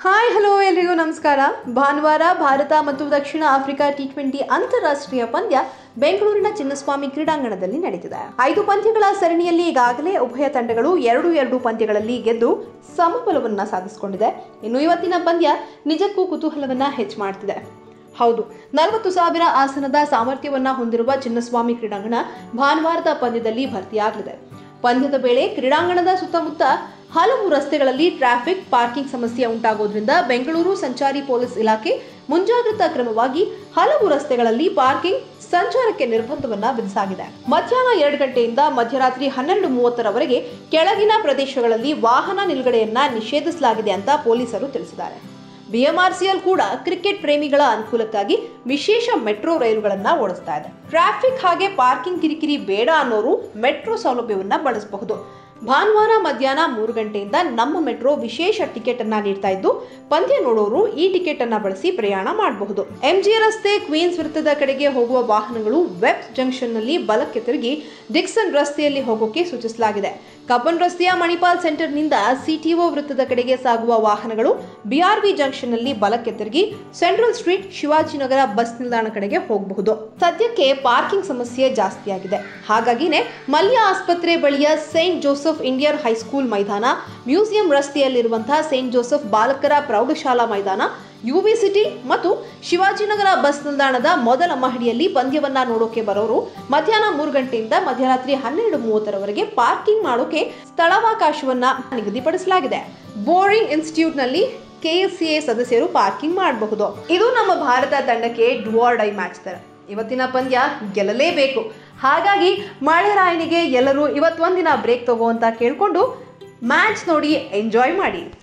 hi hello ಎಲ್ರಿಗೂ ನಮಸ್ಕಾರ ಭಾನುವಾರ ಭಾರತ ಮತ್ತು ದಕ್ಷಿಣ ಆಫ್ರಿಕಾ ಟಿ ಟ್ವೆಂಟಿ ಅಂತಾರಾಷ್ಟ್ರೀಯ ಪಂದ್ಯ ಬೆಂಗಳೂರಿನ ಚಿನ್ನಸ್ವಾಮಿ ಕ್ರೀಡಾಂಗಣದಲ್ಲಿ ನಡೆದಿದೆ ಐದು ಪಂದ್ಯಗಳ ಸರಣಿಯಲ್ಲಿ ಈಗಾಗಲೇ ಉಭಯ ತಂಡಗಳು ಎರಡು ಎರಡು ಪಂದ್ಯಗಳಲ್ಲಿ ಗೆದ್ದು ಸಮಬಲವನ್ನ ಸಾಧಿಸಿಕೊಂಡಿದೆ ಇನ್ನು ಇವತ್ತಿನ ಪಂದ್ಯ ನಿಜಕ್ಕೂ ಕುತೂಹಲವನ್ನ ಹೆಚ್ಚು ಮಾಡ್ತಿದೆ ಹೌದು ನಲವತ್ತು ಸಾವಿರ ಆಸನದ ಸಾಮರ್ಥ್ಯವನ್ನ ಹೊಂದಿರುವ ಚಿನ್ನಸ್ವಾಮಿ ಕ್ರೀಡಾಂಗಣ ಭಾನುವಾರದ ಪಂದ್ಯದಲ್ಲಿ ಭರ್ತಿಯಾಗಲಿದೆ ಪಂದ್ಯದ ವೇಳೆ ಕ್ರೀಡಾಂಗಣದ ಸುತ್ತಮುತ್ತ ಹಲವು ರಸ್ತೆಗಳಲ್ಲಿ ಟ್ರಾಫಿಕ್ ಪಾರ್ಕಿಂಗ್ ಸಮಸ್ಯೆ ಉಂಟಾಗೋದ್ರಿಂದ ಬೆಂಗಳೂರು ಸಂಚಾರಿ ಪೊಲೀಸ್ ಇಲಾಖೆ ಮುಂಜಾಗ್ರತಾ ಕ್ರಮವಾಗಿ ಹಲವು ರಸ್ತೆಗಳಲ್ಲಿ ಪಾರ್ಕಿಂಗ್ ಸಂಚಾರಕ್ಕೆ ನಿರ್ಬಂಧವನ್ನ ವಿಧಿಸಲಾಗಿದೆ ಮಧ್ಯಾಹ್ನ ಎರಡು ಗಂಟೆಯಿಂದ ಮಧ್ಯರಾತ್ರಿ ಹನ್ನೆರಡು ಮೂವತ್ತರವರೆಗೆ ಕೆಳಗಿನ ಪ್ರದೇಶಗಳಲ್ಲಿ ವಾಹನ ನಿಲುಗಡೆಯನ್ನ ನಿಷೇಧಿಸಲಾಗಿದೆ ಅಂತ ಪೊಲೀಸರು ತಿಳಿಸಿದ್ದಾರೆ ಬಿಎಂಆರ್ಸಿಎಲ್ ಕೂಡ ಕ್ರಿಕೆಟ್ ಪ್ರೇಮಿಗಳ ಅನುಕೂಲಕ್ಕಾಗಿ ವಿಶೇಷ ಮೆಟ್ರೋ ರೈಲುಗಳನ್ನ ಓಡಿಸ್ತಾ ಇದೆ ಟ್ರಾಫಿಕ್ ಹಾಗೆ ಪಾರ್ಕಿಂಗ್ ಕಿರಿಕಿರಿ ಬೇಡ ಅನ್ನೋರು ಮೆಟ್ರೋ ಸೌಲಭ್ಯವನ್ನ ಬಳಸಬಹುದು ಭಾನುವಾರ ಮಧ್ಯಾಹ್ನ ಮೂರು ಗಂಟೆಯಿಂದ ನಮ್ಮ ಮೆಟ್ರೋ ವಿಶೇಷ ಟಿಕೆಟ್ ಅನ್ನ ನೀಡ್ತಾ ಇದ್ದು ಪಂದ್ಯ ನೋಡೋರು ಈ ಟಿಕೆಟ್ ಅನ್ನ ಬಳಸಿ ಪ್ರಯಾಣ ಮಾಡಬಹುದು ಎಂಜಿ ರಸ್ತೆ ಕ್ವೀನ್ಸ್ ವೃತ್ತದ ಕಡೆಗೆ ಹೋಗುವ ವಾಹನಗಳು ವೆಬ್ ಜಂಕ್ಷನ್ ನಲ್ಲಿ ಬಲಕ್ಕೆ ತಿರುಗಿ ಡಿಕ್ಸನ್ ರಸ್ತೆಯಲ್ಲಿ ಹೋಗೋಕೆ ಸೂಚಿಸಲಾಗಿದೆ ಕಬ್ಬನ್ ರಸ್ತೆಯ ಮಣಿಪಾಲ್ ಸೆಂಟರ್ನಿಂದ ಸಿಟಿಒ ವೃತ್ತದ ಕಡೆಗೆ ಸಾಗುವ ವಾಹನಗಳು ಬಿಆರ್ಬಿ ಜಂಕ್ಷನ್ ನಲ್ಲಿ ಬಲಕ್ಕೆ ತಿರುಗಿ ಸೆಂಟ್ರಲ್ ಸ್ಟ್ರೀಟ್ ಶಿವಾಜಿನಗರ ಬಸ್ ನಿಲ್ದಾಣ ಕಡೆಗೆ ಹೋಗಬಹುದು ಸದ್ಯಕ್ಕೆ ಪಾರ್ಕಿಂಗ್ ಸಮಸ್ಯೆ ಜಾಸ್ತಿಯಾಗಿದೆ ಹಾಗಾಗಿನೇ ಮಲ್ಯ ಆಸ್ಪತ್ರೆ ಬಳಿಯ ಸೈಂಟ್ ಜೋಸೆಫ್ ಇಂಡಿಯನ್ ಹೈಸ್ಕೂಲ್ ಮೈದಾನ ಮ್ಯೂಸಿಯಂ ರಸ್ತೆಯಲ್ಲಿರುವಂತಹ ಸೈಂಟ್ ಜೋಸೆಫ್ ಬಾಲಕರ ಪ್ರೌಢಶಾಲಾ ಮೈದಾನ ಯುವಿ ಸಿಟಿ ಮತ್ತು ಶಿವಾಜಿನಗರ ಬಸ್ ನಿಲ್ದಾಣದ ಮೊದಲ ಮಹಡಿಯಲ್ಲಿ ಪಂದ್ಯವನ್ನ ನೋಡೋಕೆ ಬರೋರು ಮಧ್ಯಾಹ್ನ ಮೂರು ಗಂಟೆಯಿಂದ ಮಧ್ಯರಾತ್ರಿ ಹನ್ನೆರಡು ಮೂವತ್ತರವರೆಗೆ ಪಾರ್ಕಿಂಗ್ ಮಾಡೋಕೆ ಸ್ಥಳಾವಕಾಶವನ್ನ ನಿಗದಿಪಡಿಸಲಾಗಿದೆ ಬೋರಿಂಗ್ ಇನ್ಸ್ಟಿಟ್ಯೂಟ್ನಲ್ಲಿ ಕೆಎಸ್ಸಿಎ ಸದಸ್ಯರು ಪಾರ್ಕಿಂಗ್ ಮಾಡಬಹುದು ಇದು ನಮ್ಮ ಭಾರತ ತಂಡಕ್ಕೆ ಡುವಾರ್ ಡೈ ಮ್ಯಾಚ್ ತರ ಇವತ್ತಿನ ಪಂದ್ಯ ಗೆಲ್ಲಲೇಬೇಕು ಹಾಗಾಗಿ ಮಳೆರಾಯನಿಗೆ ಎಲ್ಲರೂ ಇವತ್ತೊಂದಿನ ಬ್ರೇಕ್ ತಗೋ ಅಂತ ಕೇಳ್ಕೊಂಡು ಮ್ಯಾಚ್ ನೋಡಿ ಎಂಜಾಯ್ ಮಾಡಿ